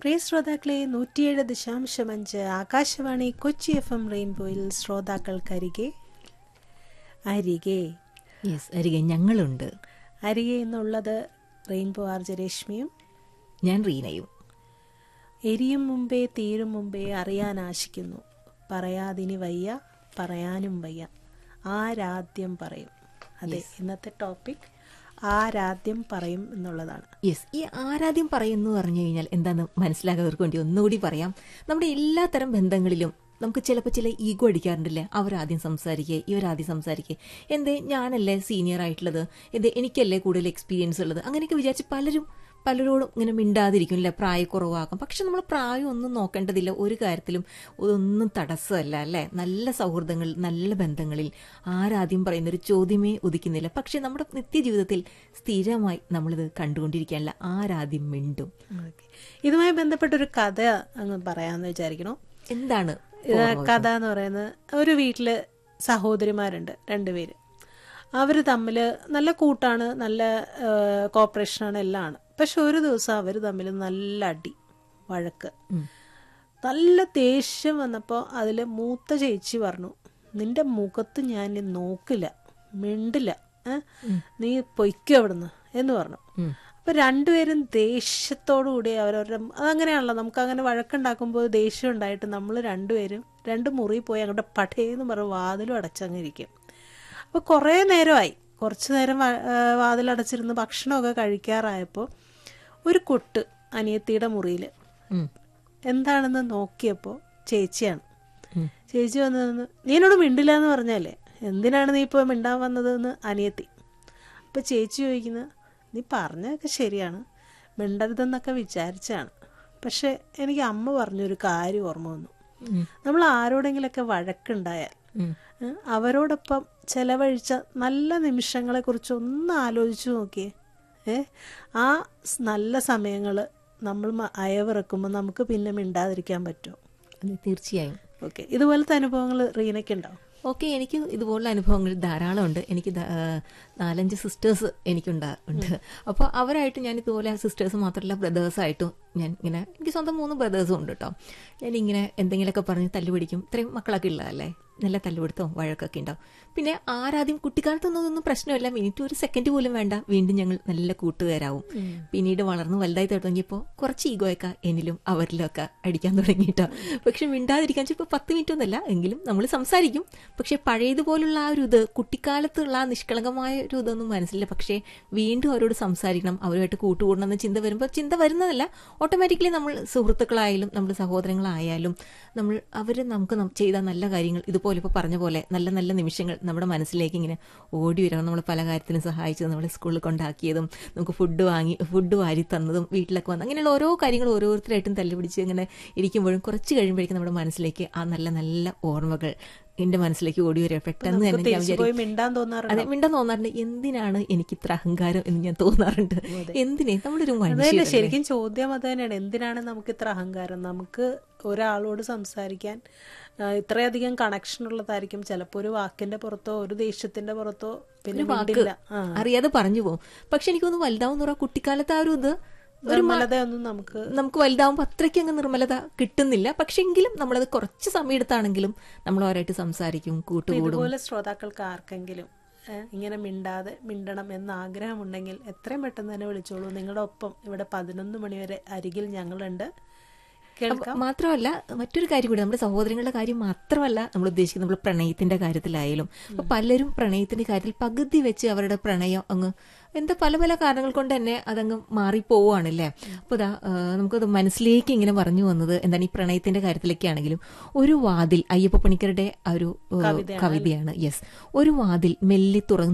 പ്രിയ ശ്രോതാക്കളെ നൂറ്റിയേഴ് ദശാംശം അഞ്ച് ആകാശവാണി കൊച്ചി എഫ് എം റെയിൻബോയിൽ ശ്രോതാക്കൾക്കരികെ അരികെ യെസ് അരികെ ഞങ്ങളുണ്ട് അരികെ എന്നുള്ളത് റെയിൻബോ ആർജ രശ്മിയും ഞാൻ റീനയും എരിയും മുമ്പേ തീരും മുമ്പേ അറിയാൻ ആശിക്കുന്നു പറയാതിനി വയ്യ പറയാനും വയ്യ ആരാദ്യം പറയും അതെ ഇന്നത്തെ ടോപ്പിക് ആരാദ്യം പറയും എന്നുള്ളതാണ് യെസ് ഈ ആരാധ്യം പറയുന്നു പറഞ്ഞു കഴിഞ്ഞാൽ എന്താന്ന് മനസ്സിലാകാത്തവർക്ക് വേണ്ടി ഒന്നുകൂടി പറയാം നമ്മുടെ എല്ലാ തരം ബന്ധങ്ങളിലും നമുക്ക് ചിലപ്പോൾ ചില ഈഗോ അടിക്കാറുണ്ടല്ലേ അവരാദ്യം സംസാരിക്കുക ഇവരാദ്യം സംസാരിക്കുക എന്തേ ഞാനല്ലേ സീനിയർ ആയിട്ടുള്ളത് എന്തേ എനിക്കല്ലേ കൂടുതൽ എക്സ്പീരിയൻസ് ഉള്ളത് അങ്ങനെയൊക്കെ വിചാരിച്ച് പലരും പലരോടും ഇങ്ങനെ മിണ്ടാതിരിക്കും അല്ലെ പ്രായക്കുറവാകും പക്ഷെ നമ്മൾ പ്രായം ഒന്നും നോക്കേണ്ടതില്ല ഒരു കാര്യത്തിലും ഒന്നും തടസ്സമല്ല അല്ലെ നല്ല സൗഹൃദങ്ങൾ നല്ല ബന്ധങ്ങളിൽ ആരാദ്യം പറയുന്ന ഒരു ചോദ്യമേ ഉദിക്കുന്നില്ല പക്ഷെ നമ്മുടെ നിത്യജീവിതത്തിൽ സ്ഥിരമായി നമ്മളിത് കണ്ടുകൊണ്ടിരിക്കാനല്ല ആരാദ്യം മിണ്ടും ഓക്കെ ഇതുമായി ബന്ധപ്പെട്ട ഒരു കഥ അങ്ങ് പറയാമെന്ന് വിചാരിക്കണോ എന്താണ് ഇത് കഥ എന്ന് പറയുന്നത് ഒരു വീട്ടില് സഹോദരിമാരുണ്ട് രണ്ടുപേര് അവർ തമ്മിൽ നല്ല കൂട്ടാണ് നല്ല കോപ്പറേഷനാണ് എല്ലാം ആണ് പക്ഷെ ഒരു ദിവസം അവർ തമ്മിൽ നല്ല അടി വഴക്ക് നല്ല ദേഷ്യം വന്നപ്പോൾ അതിൽ മൂത്ത ചേച്ചി പറഞ്ഞു നിന്റെ മുഖത്ത് ഞാൻ ഇനി നോക്കില്ല മിണ്ടില്ല ഏ? നീ പൊയ്ക്കോ അവിടുന്ന് എന്ന് പറഞ്ഞു അപ്പൊ രണ്ടുപേരും ദേഷ്യത്തോടു കൂടി അവരവരുടെ അതങ്ങനെയാണല്ലോ നമുക്ക് അങ്ങനെ വഴക്കുണ്ടാക്കുമ്പോൾ ദേഷ്യം ഉണ്ടായിട്ട് നമ്മൾ രണ്ടുപേരും രണ്ട് മുറി പോയി അങ്ങോട്ട് പടേന്ന് പറഞ്ഞ് വാതിലും അടച്ചങ്ങിരിക്കും അപ്പൊ കുറേ നേരമായി കുറച്ചു നേരം വ- ആ, വാതിലടച്ചിരുന്ന് ഭക്ഷണമൊക്കെ കഴിക്കാറായപ്പോൾ ഒരു കൊട്ട് അനിയത്തിയുടെ മുറിയിൽ ഉം. എന്താണെന്ന് നോക്കിയപ്പോൾ ചേച്ചിയാണ് ചേച്ചി വന്ന് നിന്ന് നീ എന്നോട് മിണ്ടില്ല എന്ന് പറഞ്ഞല്ലേ എന്തിനാണ് നീ ഇപ്പോൾ മിണ്ടാൻ വന്നതെന്ന് അനിയത്തി അപ്പോൾ ചേച്ചി ചോദിക്കുന്നത് നീ പറഞ്ഞതൊക്കെ ശരിയാണ് മിണ്ടരുതെന്നൊക്കെ വിചാരിച്ചാണ് പക്ഷെ എനിക്ക് അമ്മ പറഞ്ഞൊരു കാര്യം ഓർമ്മ വന്നു നമ്മൾ ആരോടെങ്കിലൊക്കെ വഴക്കുണ്ടായാൽ ഉം. ഏ, അവരോടൊപ്പം ചെലവഴിച്ച നല്ല നിമിഷങ്ങളെ കുറിച്ച് ഒന്ന് ആലോചിച്ചു നോക്കിയേ ഏ ആ സ് നല്ല സമയങ്ങൾ നമ്മൾ മ- അയവിറക്കുമ്പോൾ നമുക്ക് പിന്നെ മിണ്ടാതിരിക്കാൻ പറ്റുമോ അത് തീർച്ചയായും ഓക്കെ ഇതുപോലത്തെ അനുഭവങ്ങൾ റീനയ്ക്കുണ്ടാവും ഓക്കെ എനിക്ക് ഇതുപോലുള്ള അനുഭവങ്ങൾ ധാരാളം ഉണ്ട് എനിക്ക് ധാ- ആ, നാലഞ്ച് സിസ്റ്റേഴ്സ് എനിക്കുണ്ടാ ഉണ്ട് അപ്പോൾ അവരായിട്ട് ഞാൻ ഇതുപോലെ സിസ്റ്റേഴ്സ് മാത്രമല്ല ബ്രദേഴ്സായിട്ടും ഞാൻ ഇങ്ങനെ എനിക്ക് സ്വന്തം മൂന്ന് ബ്രദേഴ്സും ഉണ്ട് കേട്ടോ ഞാനിങ്ങനെ എന്തെങ്കിലുമൊക്കെ പറഞ്ഞ് തല്ലുപിടിക്കും ഇത്രയും മക്കളൊക്കെ ഉള്ളതല്ലേ നല്ല തല്ലുപിടുത്തവും വഴക്കൊക്കെ ഉണ്ടാവും പിന്നെ ആരാദ്യം കുട്ടിക്കാലത്തൊന്നും ഇതൊന്നും പ്രശ്നമില്ല മിനിറ്റ് ഒരു സെക്കൻഡ് പോലും വേണ്ട വീണ്ടും ഞങ്ങൾ നല്ല കൂട്ടുകാരാവും പിന്നീട് വളർന്ന് വലുതായി തുടങ്ങിയപ്പോൾ കുറച്ച് ഈഗോയൊക്കെ എന്നിലും അവരിലും ഒക്കെ അടിക്കാൻ തുടങ്ങിയിട്ടോ പക്ഷെ മിണ്ടാതിരിക്കാൻ ചിലപ്പോൾ പത്ത് മിനിറ്റ് ഒന്നല്ല എങ്കിലും നമ്മൾ സംസാരിക്കും പക്ഷെ പഴയതുപോലുള്ള ആ ഒരു ഇത് കുട്ടിക്കാലത്തുള്ള ആ നിഷ്കളങ്കമായ ഒരു ഇതൊന്നും മനസ്സിലില്ല പക്ഷേ വീണ്ടും അവരോട് സംസാരിക്കണം അവരുമായിട്ട് കൂട്ടുകൂടണം എന്ന ചിന്ത വരുമ്പോൾ ചിന്ത വരുന്നതല്ല ഓട്ടോമാറ്റിക്കലി നമ്മൾ സുഹൃത്തുക്കളായാലും നമ്മുടെ സഹോദരങ്ങളായാലും നമ്മൾ അവർ നമുക്ക് നം- ചെയ്ത നല്ല കാര്യങ്ങൾ ഇതുപോലെ ഇപ്പോൾ പറഞ്ഞ പോലെ നല്ല നല്ല നിമിഷങ്ങൾ നമ്മുടെ മനസ്സിലേക്ക് ഇങ്ങനെ ഓടി വരണം നമ്മൾ പല കാര്യത്തിനും സഹായിച്ചതും നമ്മളെ സ്കൂളിൽ കൊണ്ടാക്കിയതും നമുക്ക് ഫുഡ് വാങ്ങി ഫുഡ് വാരി തന്നതും വീട്ടിലൊക്കെ വന്ന് അങ്ങനെയുള്ള ഓരോ കാര്യങ്ങൾ ഓരോരുത്തരായിട്ടും തല്ലുപിടിച്ച് ഇങ്ങനെ ഇരിക്കുമ്പോഴും കുറച്ച് കഴിയുമ്പോഴേക്കും നമ്മുടെ മനസ്സിലേക്ക് ആ നല്ല നല്ല ഓർമ്മകൾ എന്റെ മനസ്സിലേക്ക് ഓടി വരിക പെട്ടെന്ന് തന്നെ ഞാൻ തിരിച്ചു വിചാരിക്കും പോയി മിണ്ടാൻ തോന്നാറുണ്ട് അതെ മിണ്ടാൻ തോന്നാറുണ്ട് എന്തിനാണ് എനിക്ക് ഇത്ര അഹങ്കാരം എന്ന് ഞാൻ തോന്നാറുണ്ട് എന്തിനെ നമ്മളൊരു മനുഷ്യൻ അതല്ല ശരിക്കും ചോദ്യം അത് തന്നെയാണ് എന്തിനാണ് നമുക്ക് ഇത്ര അഹങ്കാരം നമുക്ക് ഒരാളോട് സംസാരിക്കാൻ ആ, ഇത്രയധികം കണക്ഷൻ ഉള്ളതായിരിക്കും ചിലപ്പോൾ ഒരു വാക്കിന്റെ പുറത്തോ ഒരു ദേഷ്യത്തിന്റെ പുറത്തോ പിന്നെ മിണ്ടില്ല ആ അറിയാതെ പറഞ്ഞു പോകും പക്ഷെ എനിക്കൊന്ന് വലുതാവും എന്ന് കുട്ടിക്കാലത്ത് ആ ഒരു ഇത് ഒരു മ- നിർമ്മലതയൊന്നും നമുക്ക് നമുക്ക് വലുതാവുമ്പോൾ അത്രയ്ക്ക് അങ്ങ് നിർമ്മലത കിട്ടുന്നില്ല പക്ഷെങ്കിലും നമ്മളത് കുറച്ച് സമയം എടുത്താണെങ്കിലും നമ്മൾ അവരായിട്ട് സംസാരിക്കും കൂട്ടുകൂടും ഇതുപോലെ ശ്രോതാക്കൾക്ക് ആർക്കെങ്കിലും ഏ, ഇങ്ങനെ മിണ്ടാതെ മിണ്ടണം എന്ന ആഗ്രഹമുണ്ടെങ്കിൽ എത്രയും പെട്ടെന്ന് തന്നെ വിളിച്ചോളൂ നിങ്ങളുടെ ഒപ്പം ഇവിടെ പതിനൊന്ന് മണിവരെ അരികിൽ ഞങ്ങളുണ്ട് കേൾക്കാം മാത്രമല്ല മറ്റൊരു കാര്യം കൂടി നമ്മുടെ സഹോദരങ്ങളുടെ കാര്യം മാത്രമല്ല നമ്മൾ ഉദ്ദേശിക്കുന്നത് നമ്മൾ പ്രണയത്തിന്റെ കാര്യത്തിലായാലും അപ്പൊ പലരും പ്രണയത്തിന്റെ കാര്യത്തിൽ പകുതി വെച്ച് അവരുടെ പ്രണയം അങ്ങ് എന്താ പല പല കാരണങ്ങൾ കൊണ്ട് തന്നെ അതങ്ങ് മാറിപ്പോവാണല്ലേ അപ്പൊ ഇതാ ആ, നമുക്കത് മനസ്സിലേക്ക് ഇങ്ങനെ പറഞ്ഞു വന്നത് എന്താണ് ഈ പ്രണയത്തിന്റെ കാര്യത്തിലൊക്കെ ആണെങ്കിലും ഒരു വാതിൽ അയ്യപ്പ പണിക്കരുടെ ആ ഒരു ആ, കവിതയാണ് യെസ് ഒരു വാതിൽ മെല്ലെ തുറന്നു